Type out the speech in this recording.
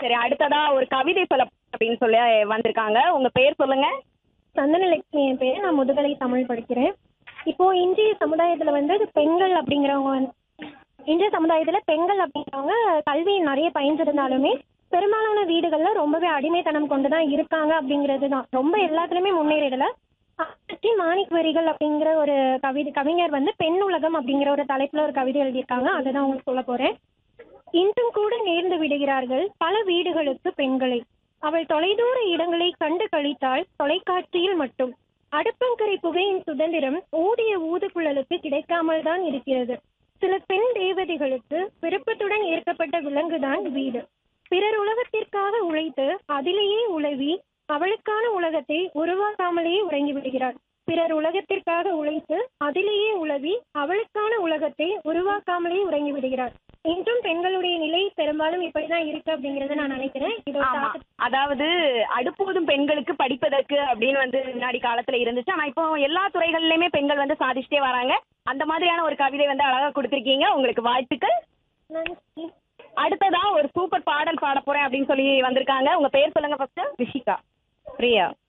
சரி அடுத்ததா ஒரு கவிதை சொல்ல அப்படின்னு சொல்லி வந்திருக்காங்க உங்க பேர் சொல்லுங்க சந்தனலட்சுமி என் பேர் நான் முதுகலை தமிழ் படிக்கிறேன் இப்போ இன்றைய சமுதாயத்துல வந்து பெண்கள் அப்படிங்கிறவங்க வந்து இன்றைய சமுதாயத்துல பெண்கள் அப்படிங்கிறவங்க கல்வி நிறைய பயின்றிருந்தாலுமே பெரும்பாலான வீடுகள்ல ரொம்பவே அடிமைத்தனம் கொண்டு தான் இருக்காங்க அப்படிங்கிறது தான் ரொம்ப எல்லாத்துலயுமே முன்னேறிடல அத்தி மாணிக் வரிகள் அப்படிங்கிற ஒரு கவிதை கவிஞர் வந்து பெண் உலகம் அப்படிங்கிற ஒரு தலைப்புல ஒரு கவிதை எழுதியிருக்காங்க அதை தான் உங்களுக்கு சொல்ல போறேன் இன்றும் கூட நேர்ந்து விடுகிறார்கள் பல வீடுகளுக்கு பெண்களை அவள் தொலைதூர இடங்களை கண்டு கழித்தாள் தொலைக்காட்சியில் மட்டும் அடுப்பங்கரை புகையின் சுதந்திரம் ஊதிய ஊதுகுழலுக்கு கிடைக்காமல் தான் இருக்கிறது சில பெண் தேவதைகளுக்கு விருப்பத்துடன் ஏற்கப்பட்ட விலங்குதான் வீடு பிறர் உலகத்திற்காக உழைத்து அதிலேயே உழவி அவளுக்கான உலகத்தை உருவாக்காமலேயே உறங்கி விடுகிறாள் பிறர் உலகத்திற்காக உழைத்து அதிலேயே உழவி அவளுக்கான உலகத்தை உருவாக்காமலே உறங்கி விடுகிறாள் இன்றும் பெண்களுடைய நிலை பெரும்பாலும் இப்படிதான் இருக்கு அப்படிங்கறத நான் நினைக்கிறேன் இதோட ஆமா தாக்கத்தை அதாவது அடுப்போதும் பெண்களுக்கு படிப்பதற்கு அப்படின்னு வந்து முன்னாடி காலத்துல இருந்துச்சு ஆனா இப்போ எல்லா துறைகள்லயுமே பெண்கள் வந்து சாதிச்சுட்டே வராங்க அந்த மாதிரியான ஒரு கவிதை வந்து அழகா கொடுத்திருக்கீங்க உங்களுக்கு வாழ்த்துக்கள் நன்றி. அடுத்ததா ஒரு சூப்பர் பாடல் பாட போறேன் அப்படின்னு சொல்லி வந்திருக்காங்க உங்க பேர் சொல்லுங்க ஃபர்ஸ்ட் ரிஷிகா பிரியா